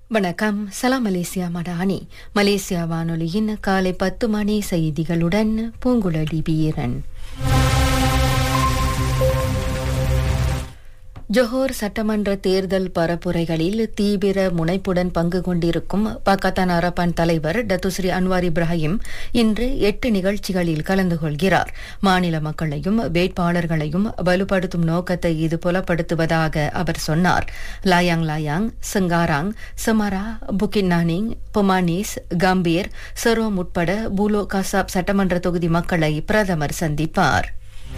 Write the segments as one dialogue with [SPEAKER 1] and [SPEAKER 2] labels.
[SPEAKER 1] வணக்கம் சலாம் Malaysia Madani Malaysia வானொலியின் காலை பத்து மணி செய்திகளுடன் பூங்குழலி வீரன் ஜொஹோர் சட்டமன்ற தேர்தல் பரப்புரைகளில் தீவிர முனைப்புடன் பங்கு கொண்டிருக்கும் பக்கத்தான் அரப்பான் தலைவர் டத்துஸ்ரீ அன்வார் இப்ராஹிம் இன்று எட்டு நிகழ்ச்சிகளில் கலந்து கொள்கிறார் மாநில மக்களையும் வேட்பாளர்களையும் வலுப்படுத்தும் நோக்கத்தை இது புலப்படுத்துவதாக அவர் சொன்னார் லாயாங் லாயாங் சிங்காராங் சிமரா புக்கின்னானிங் பொமானிஸ் கம்பீர் செரோம் உட்பட பூலோ கசாப் சட்டமன்ற தொகுதி மக்களை பிரதமர் சந்திப்பார்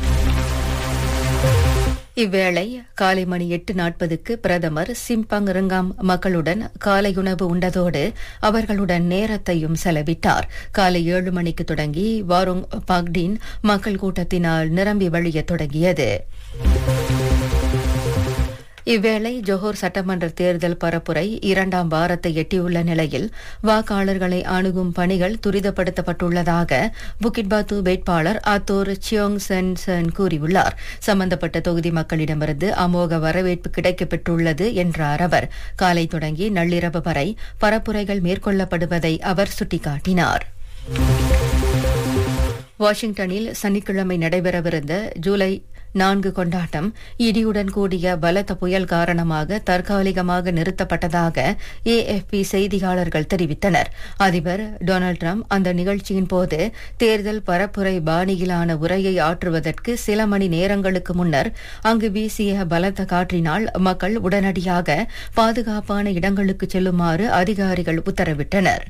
[SPEAKER 1] இவ்வேளை காலை மணி எட்டு நாற்பதுக்கு பிரதமர் சிம்பங் ரிங்காம் மக்களுடன் காலையுணவு உண்டதோடு அவர்களுடன் நேரத்தையும் செலவிட்டார் காலை ஏழு மணிக்கு தொடங்கி வாரோங் பாக்டின் மக்கள் கூட்டத்தினால் நிரம்பி வழியத் தொடங்கியது இவ்வேளை ஜொஹோர் சட்டமன்ற தேர்தல் பரப்புரை இரண்டாம் வாரத்தை எட்டியுள்ள நிலையில் வாக்காளர்களை அணுகும் பணிகள் துரிதப்படுத்தப்பட்டுள்ளதாக புக்கிட்பாத்து வேட்பாளர் ஆத்தோர் சியோங் சென் சென் கூறியுள்ளார் சம்பந்தப்பட்ட தொகுதி மக்களிடமிருந்து அமோக வரவேற்பு கிடைக்கப்பெற்றுள்ளது என்றார் அவர் காலை தொடங்கி நள்ளிரவு வரை பரப்புரைகள் மேற்கொள்ளப்படுவதை அவர் சுட்டிக்காட்டினார் வாஷிங்டனில் சனிக்கிழமை நடைபெறவிருந்த ஜூலை நான்கு கொண்டாட்டம் இடியுடன் கூடிய பலத்த புயல் காரணமாக தற்காலிகமாக நிறுத்தப்பட்டதாக ஏஎஃப்பி செய்தியாளர்கள் தெரிவித்தனர் அதிபர் டொனால்டு டிரம்ப் அந்த நிகழ்ச்சியின் போது தேர்தல் பரப்புரை பாணியிலான உரையை ஆற்றுவதற்கு சில மணி நேரங்களுக்கு முன்னர் அங்கு வீசிய பலத்த காற்றினால் மக்கள் உடனடியாக பாதுகாப்பான இடங்களுக்கு செல்லுமாறு அதிகாரிகள் உத்தரவிட்டனர்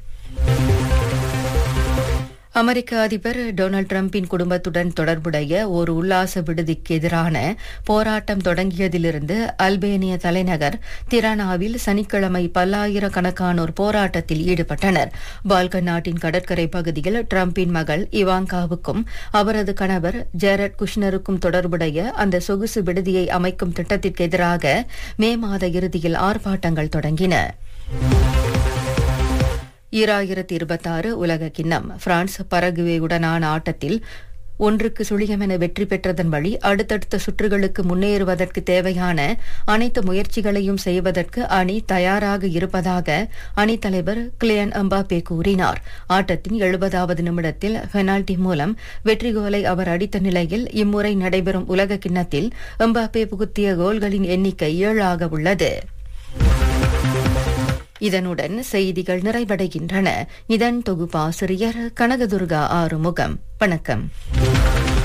[SPEAKER 1] அமெரிக்க அதிபர் டொனால்டு டிரம்பின் குடும்பத்துடன் தொடர்புடைய ஒரு உல்லாச விடுதிக்கு எதிரான போராட்டம் தொடங்கியதிலிருந்து அல்பேனிய தலைநகர் திரானாவில் சனிக்கிழமை பல்லாயிரக்கணக்கானோர் போராட்டத்தில் ஈடுபட்டனர் பால்கன் நாட்டின் கடற்கரை பகுதியில் டிரம்பின் மகள் இவாங்காவுக்கும் அவரது கணவர் ஜெரட் குஷ்னருக்கும் தொடர்புடைய அந்த சொகுசு விடுதியை அமைக்கும் திட்டத்திற்கு எதிராக மே மாத இறுதியில் ஆர்ப்பாட்டங்கள் தொடங்கின ஈராயிரத்தி இருபத்தாறு உலக கிண்ணம் பிரான்ஸ் பரகுவேயுடனான ஆட்டத்தில் ஒன்றுக்கு சுழியமென வெற்றி பெற்றதன் வழி அடுத்தடுத்த சுற்றுகளுக்கு முன்னேறுவதற்கு தேவையான அனைத்து முயற்சிகளையும் செய்வதற்கு அணி தயாராக இருப்பதாக அணித் தலைவர் கிளியன் அம்பாபே கூறினார் ஆட்டத்தின் எழுபதாவது நிமிடத்தில் பெனால்டி மூலம் வெற்றி கோலை அவர் அடித்த நிலையில் இம்முறை நடைபெறும் உலக கிண்ணத்தில் எம்பாபே புகுத்திய கோல்களின் எண்ணிக்கை ஏழாக உள்ளது இதனுடன் செய்திகள் நிறைவடைகின்றன இதன் தொகுப்பாசிரியர் கனகதுர்கா ஆறுமுகம் வணக்கம்